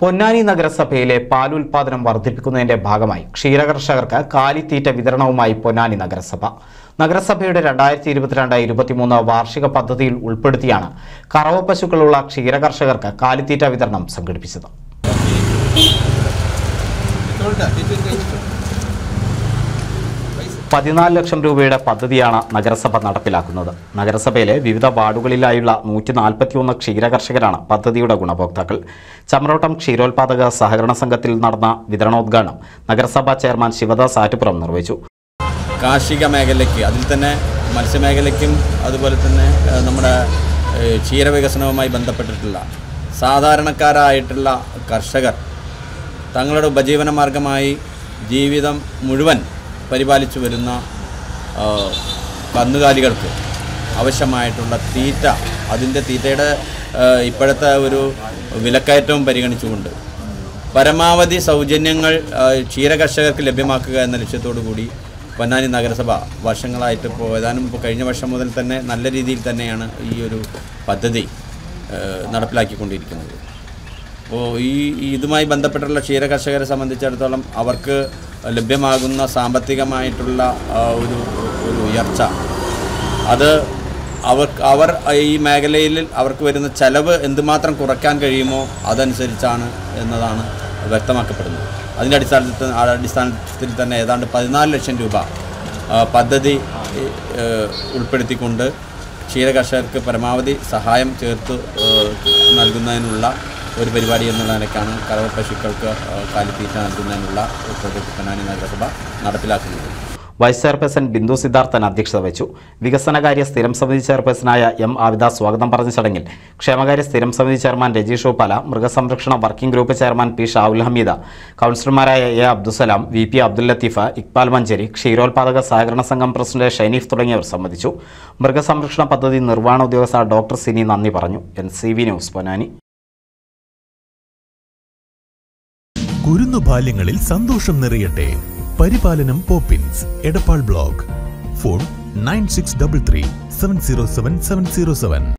പൊന്നാനി നഗരസഭയിലെ പാലുൽപാദനം വർദ്ധിപ്പിക്കുന്നതിന്റെ ഭാഗമായി ക്ഷീരകർഷകർക്ക് കാലിത്തീറ്റ വിതരണവുമായി പൊന്നാനി നഗരസഭ നഗരസഭയുടെ രണ്ടായിരത്തി ഇരുപത്തിരണ്ട് ഇരുപത്തിമൂന്ന് വാർഷിക പദ്ധതിയിൽ ഉൾപ്പെടുത്തിയാണ് കറവ പശുക്കളുള്ള ക്ഷീരകർഷകർക്ക് കാലിത്തീറ്റ വിതരണം സംഘടിപ്പിച്ചത് പതിനാല് ലക്ഷം രൂപയുടെ പദ്ധതിയാണ് നഗരസഭ നടപ്പിലാക്കുന്നത് നഗരസഭയിലെ വിവിധ വാർഡുകളിലായുള്ള നൂറ്റി നാൽപ്പത്തിയൊന്ന് ക്ഷീരകർഷകരാണ് പദ്ധതിയുടെ ഗുണഭോക്താക്കൾ ചമ്രോട്ടം ക്ഷീരോത്പാദക സഹകരണ സംഘത്തിൽ നടന്ന വിതരണോദ്ഘാടനം നഗരസഭാ ചെയർമാൻ ശിവദാസ് ആറ്റുപുറം നിർവഹിച്ചു കാർഷിക മേഖലയ്ക്ക് അതിൽ തന്നെ മത്സ്യമേഖലയ്ക്കും അതുപോലെ തന്നെ ഏഹ്, നമ്മുടെ ഏഹ്, ക്ഷീരവികസനവുമായി ബന്ധപ്പെട്ടിട്ടുള്ള സാധാരണക്കാരായിട്ടുള്ള കർഷകർ തങ്ങളുടെ ഉപജീവന മാർഗമായി ജീവിതം മുഴുവൻ പരിപാലിച്ചു വരുന്ന ആ, കന്നുകാലികൾക്ക് ആവശ്യമായിട്ടുള്ള തീറ്റ അതിൻ്റെ തീറ്റയുടെ ആ, ഇപ്പോഴത്തെ ഒരു വിലക്കയറ്റവും പരിഗണിച്ചുകൊണ്ട് പരമാവധി സൗജന്യങ്ങൾ ആ, ക്ഷീരകർഷകർക്ക് ലഭ്യമാക്കുക എന്ന ലക്ഷ്യത്തോടു കൂടി പൊന്നാനി നഗരസഭ വർഷങ്ങളായിട്ട് ഇപ്പോൾ ഏതാനും ഇപ്പോൾ കഴിഞ്ഞ വർഷം മുതൽ തന്നെ നല്ല രീതിയിൽ തന്നെയാണ് ഈ ഒരു പദ്ധതി ആ, നടപ്പിലാക്കിക്കൊണ്ടിരിക്കുന്നത് അപ്പോൾ ഈ ഈ ഇതുമായി ബന്ധപ്പെട്ടുള്ള ക്ഷീര കർഷകരെ സംബന്ധിച്ചിടത്തോളം അവർക്ക് ലഭ്യമാകുന്ന സാമ്പത്തികമായിട്ടുള്ള ആ, ഒരു ഒരു ഉയർച്ച അത് അവർ അവർ ഈ മേഖലയിൽ അവർക്ക് വരുന്ന ചെലവ് എന്തുമാത്രം കുറയ്ക്കാൻ കഴിയുമോ അതനുസരിച്ചാണ് എന്നതാണ് വ്യക്തമാക്കപ്പെടുന്നത് അതിൻ്റെ അടിസ്ഥാനത്തിൽ ആ അടിസ്ഥാനത്തിൽ തന്നെ ഏതാണ്ട് പതിനാല് ലക്ഷം രൂപ ആ, പദ്ധതി ഏ, ഉൾപ്പെടുത്തിക്കൊണ്ട് ക്ഷീരകർഷകർക്ക് പരമാവധി സഹായം ചേർത്ത് ഏഹ്, നൽകുന്നതിനുള്ള ഒരു പരിപാടി എന്നുള്ള നിലയ്ക്കാണ് കറവ പശുക്കൾക്ക് ഏഹ്, കാലിത്തീറ്റ നൽകുന്നതിനുള്ള ഒരു പ്രോജക്റ്റ് പൊന്നാനി നഗരസഭ നടപ്പിലാക്കുന്നത് വൈസ് ചെയർപേഴ്സൺ ബിന്ദു സിദ്ധാർത്ഥൻ അധ്യക്ഷത വഹിച്ചു വികസനകാര്യ സ്ഥിരം സമിതി ചെയർപേഴ്സണായ എം ആവിദ സ്വാഗതം പറഞ്ഞ ചടങ്ങിൽ ക്ഷേമകാര്യ സ്ഥിരം സമിതി ചെയർമാൻ രജീഷ് ഉപ്പാല മൃഗസംരക്ഷണ working group chairman P Shavul Hameed കൗൺസിലർമാരായ A Abdussalam V P Abdul Latheef Iqbal Manjeri ക്ഷീരോത്പാദക സഹകരണ സംഘം പ്രസിഡന്റ് ഷൈനീഫ് തുടങ്ങിയവർ സംബന്ധിച്ചു മൃഗസംരക്ഷണ പദ്ധതി നിർവ്വഹണ ഉദ്യോഗസ്ഥ ഡോക്ടർ സിനി നന്ദി പറഞ്ഞു N C V news Ponnani കുരുന്നു ബാല്യങ്ങളിൽ സന്തോഷം നിറയട്ടെ പരിപാലനം Poppins Edappal block phone nine six double three seven zero seven seven zero seven